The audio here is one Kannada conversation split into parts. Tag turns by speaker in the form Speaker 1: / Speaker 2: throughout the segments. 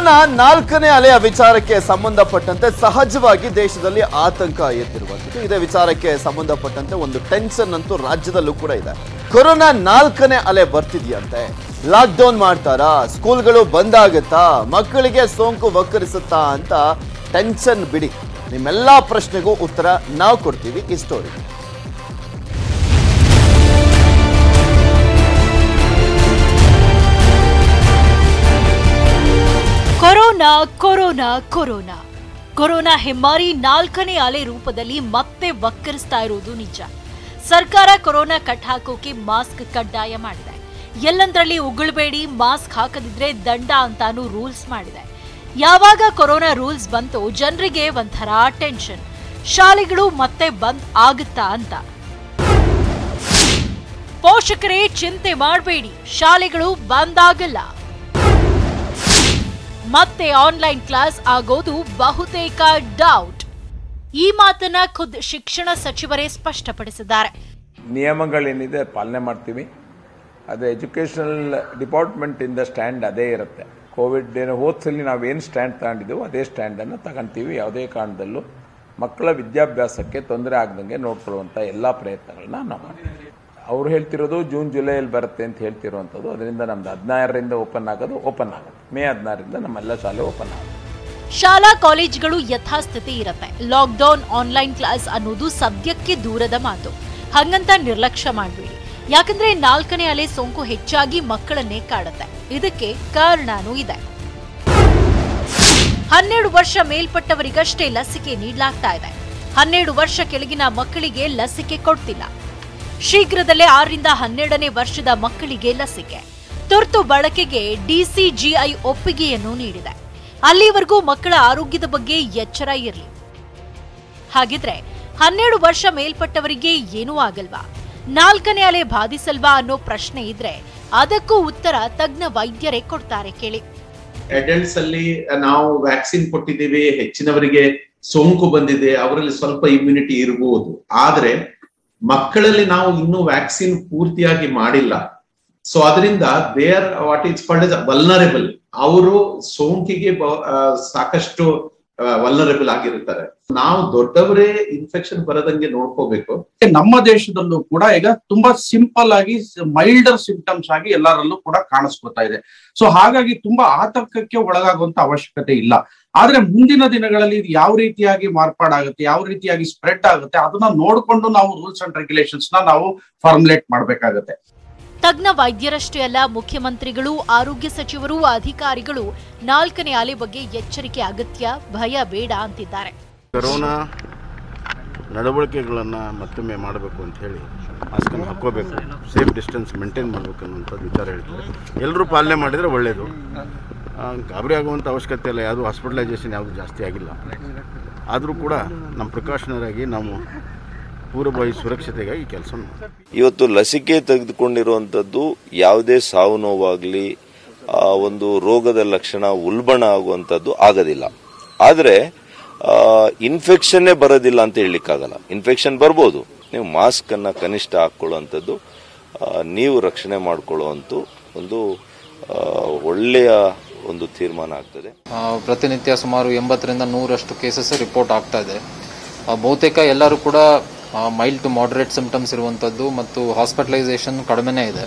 Speaker 1: ಕೊರೋನಾ ನಾಲ್ಕನೇ ಅಲೆಯ ವಿಚಾರಕ್ಕೆ ಸಂಬಂಧಪಟ್ಟಂತೆ ಸಹಜವಾಗಿ ದೇಶದಲ್ಲಿ ಆತಂಕ ಎದ್ದಿರುವಂಥದ್ದು ಇದೇ ವಿಚಾರಕ್ಕೆ ಸಂಬಂಧಪಟ್ಟಂತೆ ಒಂದು ಟೆನ್ಷನ್ ಅಂತೂ ರಾಜ್ಯದಲ್ಲೂ ಕೂಡ ಇದೆ ಕೊರೋನಾ ನಾಲ್ಕನೇ ಅಲೆ ಬರ್ತಿದೆಯಂತೆ ಲಾಕ್ಡೌನ್ ಮಾಡ್ತಾರಾ ಸ್ಕೂಲ್ಗಳು ಬಂದ್ ಆಗುತ್ತಾ ಮಕ್ಕಳಿಗೆ ಸೋಂಕು ವಕ್ಕರಿಸುತ್ತಾ ಅಂತ ಟೆನ್ಷನ್ ಬಿಡಿ ನಿಮ್ಮೆಲ್ಲಾ ಪ್ರಶ್ನೆಗೂ ಉತ್ತರ ನಾವು ಕೊಡ್ತೀವಿ ಈ story
Speaker 2: corona corona corona corona ಹೆಮ್ಮಾರಿ ನಾಲ್ಕನೇ ಅಲೆ ರೂಪದಲ್ಲಿ ಮತ್ತೆ ವಕ್ಕರಿಸ್ತಾ ಇರುವುದು ನಿಜ ಸರ್ಕಾರ ಕೊರೋನಾ ಕಟ್ ಹಾಕೋಕೆ ಮಾಸ್ಕ್ ಕಡ್ಡಾಯ ಮಾಡಿದೆ ಎಲ್ಲಂದ್ರಲ್ಲಿ ಉಗುಳ್ಬೇಡಿ ಮಾಸ್ಕ್ ಹಾಕದಿದ್ರೆ ದಂಡ ಅಂತಾನು ರೂಲ್ಸ್ ಮಾಡಿದೆ ಯಾವಾಗ ಕೊರೋನಾ ರೂಲ್ಸ್ ಬಂತು ಜನರಿಗೆ ಒಂಥರ ಟೆನ್ಷನ್ ಶಾಲೆಗಳು ಮತ್ತೆ ಬಂದ್ ಆಗುತ್ತಾ ಅಂತ ಪೋಷಕರೇ ಚಿಂತೆ ಮಾಡಬೇಡಿ ಶಾಲೆಗಳು ಬಂದ್ ಆಗಲ್ಲ ಮತ್ತೆ ಆನ್ಲೈನ್ ಕ್ಲಾಸ್ ಆಗೋದು ಬಹುತೇಕ ಡೌಟ್ ಈ ಮಾತನ್ನ ಖುದ್ ಶಿಕ್ಷಣ ಸಚಿವರೇ ಸ್ಪಷ್ಟಪಡಿಸಿದ್ದಾರೆ
Speaker 3: ನಿಯಮಗಳೇನಿದೆ ಪಾಲನೆ ಮಾಡ್ತೀವಿ ಅದು ಎಜುಕೇಷನಲ್ ಡಿಪಾರ್ಟ್ಮೆಂಟಿಂದ ಸ್ಟ್ಯಾಂಡ್ ಅದೇ ಇರುತ್ತೆ ಕೋವಿಡ್ ಏನೋ ಹೋದ್ಸಲಿ ನಾವೇನು ಸ್ಟ್ಯಾಂಡ್ ತಗೊಂಡಿದ್ದೀವೋ ಅದೇ ಸ್ಟ್ಯಾಂಡನ್ನು ತಗೊಂತೀವಿ ಯಾವುದೇ ಕಾರಣದಲ್ಲೂ ಮಕ್ಕಳ ವಿದ್ಯಾಭ್ಯಾಸಕ್ಕೆ ತೊಂದರೆ ಆಗದಂಗೆ ನೋಡ್ಕೊಳ್ಳುವಂಥ ಎಲ್ಲ ಪ್ರಯತ್ನಗಳನ್ನ ನಾವು ಮಾಡ್ತೀವಿ ಅವ್ರು ಹೇಳ್ತಿರೋದು ಜೂನ್ ಜುಲೈಯಲ್ಲಿ ಬರುತ್ತೆ ಅಂತ ಹೇಳ್ತಿರುವಂಥದ್ದು ಅದರಿಂದ ನಮ್ದು ಹದಿನಾರರಿಂದ ಓಪನ್ ಆಗೋದು ಓಪನ್ ಆಗುತ್ತೆ ಮೇ ಹದಿನಾರರಿಂದ ನಮ್ಮೆಲ್ಲ ಶಾಲೆ ಓಪನ್ ಆಗುತ್ತೆ
Speaker 2: ಶಾಲಾ ಕಾಲೇಜ್ಗಳು ಯಥಾಸ್ಥಿತಿ ಇರತ್ತೆ ಲಾಕ್ಡೌನ್ ಆನ್ಲೈನ್ ಕ್ಲಾಸ್ ಅನ್ನೋದು ಸದ್ಯಕ್ಕೆ ದೂರದ ಮಾತು ಹಂಗಂತ ನಿರ್ಲಕ್ಷ್ಯ ಮಾಡಬೇಡಿ ಯಾಕಂದ್ರೆ ನಾಲ್ಕನೇ ಅಲೆ ಸೋಂಕು ಹೆಚ್ಚಾಗಿ ಮಕ್ಕಳನ್ನೇ ಕಾಡುತ್ತೆ ಇದಕ್ಕೆ ಕಾರಣನೂ ಇದೆ ಹನ್ನೆರಡು ವರ್ಷ ಮೇಲ್ಪಟ್ಟವರಿಗಷ್ಟೇ ಲಸಿಕೆ ನೀಡಲಾಗ್ತಾ ಇದೆ ಹನ್ನೆರಡು ವರ್ಷ ಕೆಳಗಿನ ಮಕ್ಕಳಿಗೆ ಲಸಿಕೆ ಕೊಡ್ತಿಲ್ಲ ಶೀಘ್ರದಲ್ಲೇ ಆರರಿಂದ ಹನ್ನೆರಡನೇ ವರ್ಷದ ಮಕ್ಕಳಿಗೆ ಲಸಿಕೆ ತುರ್ತು ಬಳಕೆಗೆ ಡಿಸಿಜಿಐ ಒಪ್ಪಿಗೆಯನ್ನು ನೀಡಿದೆ ಅಲ್ಲಿವರೆಗೂ ಮಕ್ಕಳ ಆರೋಗ್ಯದ ಬಗ್ಗೆ ಎಚ್ಚರ ಇರಲಿ ಹಾಗಿದ್ರೆ ಹನ್ನೆರಡು ವರ್ಷ ಮೇಲ್ಪಟ್ಟವರಿಗೆ ಏನೂ ಆಗಲ್ವಾ ನಾಲ್ಕನೇ ಅಲೆ ಬಾಧಿಸಲ್ವಾ ಅನ್ನೋ ಪ್ರಶ್ನೆ ಇದ್ರೆ ಅದಕ್ಕೂ ಉತ್ತರ ತಜ್ಞ ವೈದ್ಯರೇ ಕೊಡ್ತಾರೆ ಕೇಳಿ
Speaker 4: ಅಡಲ್ಟ್ಸ್ ಅಲ್ಲಿ ನಾವು ವ್ಯಾಕ್ಸಿನ್ ಕೊಟ್ಟಿದ್ದೀವಿ ಹೆಚ್ಚಿನವರಿಗೆ ಸೋಂಕು ಬಂದಿದೆ ಅವರಲ್ಲಿ ಸ್ವಲ್ಪ ಇಮ್ಯುನಿಟಿ ಇರಬಹುದು ಆದ್ರೆ ಮಕ್ಕಳಲ್ಲಿ ನಾವು ಇನ್ನೂ ವ್ಯಾಕ್ಸಿನ್ ಪೂರ್ತಿಯಾಗಿ ಮಾಡಿಲ್ಲ ಸೊ ಅದರಿಂದ they are what is called as vulnerable ಅವರು ಸೋಂಕಿಗೆ ಬ- ಆ, ಸಾಕಷ್ಟು ವಲ್ನರೇಬಲ್ ಆಗಿರ್ತಾರೆ ನಾವು ದೊಡ್ಡವರೇ ಇನ್ಫೆಕ್ಷನ್ ಬರದಂಗೆ ನೋಡ್ಕೋಬೇಕು
Speaker 5: ನಮ್ಮ ದೇಶದಲ್ಲೂ ಕೂಡ ಈಗ ತುಂಬಾ ಸಿಂಪಲ್ ಆಗಿ ಮೈಲ್ಡರ್ ಸಿಂಪ್ಟಮ್ಸ್ ಆಗಿ ಎಲ್ಲರಲ್ಲೂ ಕೂಡ ಕಾಣಿಸ್ಕೊತಾ ಇದೆ ಸೊ ಹಾಗಾಗಿ ತುಂಬಾ ಆತಂಕಕ್ಕೆ ಒಳಗಾಗುವಂತ ಅವಶ್ಯಕತೆ ಇಲ್ಲ ಆದ್ರೆ ಮುಂದಿನ ದಿನಗಳಲ್ಲಿ ಇದು ಯಾವ ರೀತಿಯಾಗಿ ಮಾರ್ಪಾಡಾಗುತ್ತೆ ಯಾವ ರೀತಿಯಾಗಿ ಸ್ಪ್ರೆಡ್ ಆಗುತ್ತೆ ಅದನ್ನ ನೋಡ್ಕೊಂಡು ನಾವು ರೂಲ್ಸ್ ಅಂಡ್ ರೆಗ್ಯುಲೇಷನ್ಸ್ ನ ನಾವು ಫಾರ್ಮುಲೇಟ್ ಮಾಡ್ಬೇಕಾಗತ್ತೆ
Speaker 2: ತಜ್ಞ ವೈದ್ಯರಷ್ಟೇ ಅಲ್ಲ ಮುಖ್ಯಮಂತ್ರಿಗಳು ಆರೋಗ್ಯ ಸಚಿವರು ಅಧಿಕಾರಿಗಳು ನಾಲ್ಕನೇ ಅಲೆ ಬಗ್ಗೆ ಎಚ್ಚರಿಕೆ ಅಗತ್ಯ ಭಯ ಬೇಡ ಅಂತಿದ್ದಾರೆ
Speaker 6: ಕರೋನಾ ನಡವಳಿಕೆಗಳನ್ನು ಮತ್ತೊಮ್ಮೆ ಮಾಡಬೇಕು ಅಂತ ಹೇಳಿ ಮಾಸ್ಕನ್ನು ಹಾಕ್ಕೋಬೇಕು ಸೇಫ್ ಡಿಸ್ಟೆನ್ಸ್ ಮೇಂಟೈನ್ ಮಾಡಬೇಕು ಅನ್ನುವಂಥದ್ದು ವಿಚಾರ ಹೇಳ್ತಾರೆ ಎಲ್ಲರೂ ಪಾಲನೆ ಮಾಡಿದರೆ ಒಳ್ಳೆಯದು ಆ, ಗಾಬರಿ ಆಗುವಂಥ ಅವಶ್ಯಕತೆ ಇಲ್ಲ ಯಾವುದು ಹಾಸ್ಪಿಟಲೈಸೇಷನ್ ಯಾವುದು ಜಾಸ್ತಿ ಆಗಿಲ್ಲ ಆದರೂ ಕೂಡ ನಮ್ಮ ಪ್ರಿಕಾಷನರಿ ಆಗಿ ನಾವು ಪೂರ್ವಭಾವಿ ಸುರಕ್ಷತೆಗಾಗಿ ಕೆಲಸ ಮಾಡ್ತೀವಿ
Speaker 7: ಇವತ್ತು ಲಸಿಕೆ ತೆಗೆದುಕೊಂಡಿರುವಂಥದ್ದು ಯಾವುದೇ ಸಾವು ನೋವಾಗಲಿ ಒಂದು ರೋಗದ ಲಕ್ಷಣ ಉಲ್ಬಣ ಆಗುವಂಥದ್ದು ಆಗೋದಿಲ್ಲ ಆದರೆ ಇನ್ಫೆಕ್ಷನ್ನೇ ಬರೋದಿಲ್ಲ ಅಂತ ಹೇಳಲಿಕ್ಕಾಗಲ್ಲ ಇನ್ಫೆಕ್ಷನ್ ಬರ್ಬೋದು ನೀವು ಮಾಸ್ಕನ್ನು ಕನಿಷ್ಠ ಹಾಕ್ಕೊಳ್ಳುವಂಥದ್ದು ಆ, ನೀವು ರಕ್ಷಣೆ ಮಾಡ್ಕೊಳ್ಳುವಂಥ ಒಂದು ಆ, ಒಳ್ಳೆಯ ಒಂದು ತೀರ್ಮಾನ ಆಗ್ತದೆ
Speaker 8: ಆ, ಪ್ರತಿನಿತ್ಯ ಸುಮಾರು ಎಂಬತ್ತರಿಂದ ನೂರಷ್ಟು ಕೇಸಸ್ ರಿಪೋರ್ಟ್ ಆಗ್ತಾ ಇದೆ ಆ, ಬಹುತೇಕ ಎಲ್ಲರೂ ಕೂಡ ಮೈಲ್ಡ್ ಟು ಮಾಡ್ರೇಟ್ ಸಿಂಪ್ಟಮ್ಸ್ ಇರುವಂಥದ್ದು ಮತ್ತು ಹಾಸ್ಪಿಟಲೈಸೇಷನ್ ಕಡಿಮೆನೇ ಇದೆ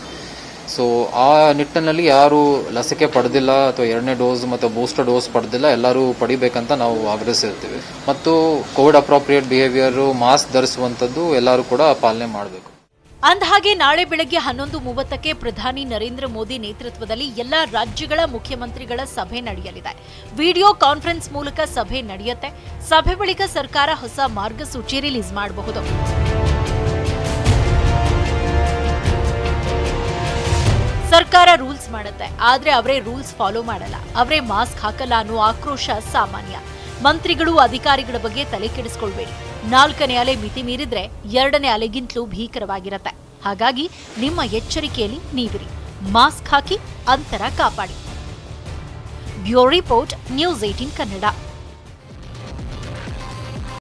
Speaker 8: ಸೊ ಆ ನಿಟ್ಟಿನಲ್ಲಿ ಯಾರು ಲಸಿಕೆ ಪಡೆದಿಲ್ಲ ಅಥವಾ ಎರಡನೇ ಡೋಸ್ ಮತ್ತು ಬೂಸ್ಟರ್ ಡೋಸ್ ಪಡೆದಿಲ್ಲ ಎಲ್ಲರೂ ಪಡಿಬೇಕಂತ ನಾವು ಆಗ್ರಹಿಸಿರ್ತೀವಿ ಮತ್ತು ಕೋವಿಡ್ ಅಪ್ರೋಪ್ರಿಯೇಟ್ ಬಿಹೇವಿಯರು ಮಾಸ್ಕ್ ಧರಿಸುವಂಥದ್ದು ಎಲ್ಲರೂ ಕೂಡ ಪಾಲನೆ ಮಾಡಬೇಕು
Speaker 2: ಅಂದಹಾಗೆ ನಾಳೆ ಬೆಳಗ್ಗೆ ಹನ್ನೊಂದು ಮೂವತ್ತಕ್ಕೆ ಪ್ರಧಾನಿ ನರೇಂದ್ರ ಮೋದಿ ನೇತೃತ್ವದಲ್ಲಿ ಎಲ್ಲಾ ರಾಜ್ಯಗಳ ಮುಖ್ಯಮಂತ್ರಿಗಳ ಸಭೆ ನಡೆಯಲಿದೆ ವಿಡಿಯೋ ಕಾನ್ಫರೆನ್ಸ್ ಮೂಲಕ ಸಭೆ ನಡೆಯುತ್ತೆ ಸಭೆ ಬಳಿಕ ಸರ್ಕಾರ ಹೊಸ ಮಾರ್ಗಸೂಚಿ ರಿಲೀಸ್ ಮಾಡಬಹುದು ಸರ್ಕಾರ ರೂಲ್ಸ್ ಮಾಡುತ್ತೆ ಆದ್ರೆ ಅವರೇ ರೂಲ್ಸ್ ಫಾಲೋ ಮಾಡಲ್ಲ ಅವರೇ ಮಾಸ್ಕ್ ಹಾಕಲ್ಲ ಅನ್ನೋ ಆಕ್ರೋಶ ಸಾಮಾನ್ಯ ಮಂತ್ರಿಗಳು ಅಧಿಕಾರಿಗಳ ಬಗ್ಗೆ ತಲೆ ಕೆಡಿಸ್ಕೊಳ್ಬೇಡಿ ನಾಲ್ಕನೇ ಅಲೆ ಮಿತಿ ಮೀರಿದ್ರೆ ಎರಡನೇ ಅಲೆಗಿಂತಲೂ ಭೀಕರವಾಗಿರತ್ತೆ ಹಾಗಾಗಿ ನಿಮ್ಮ ಎಚ್ಚರಿಕೆಯಲ್ಲಿ ನೀವಿರಿ ಮಾಸ್ಕ್ ಹಾಕಿ ಅಂತರ ಕಾಪಾಡಿ bureau report news eighteen Kannada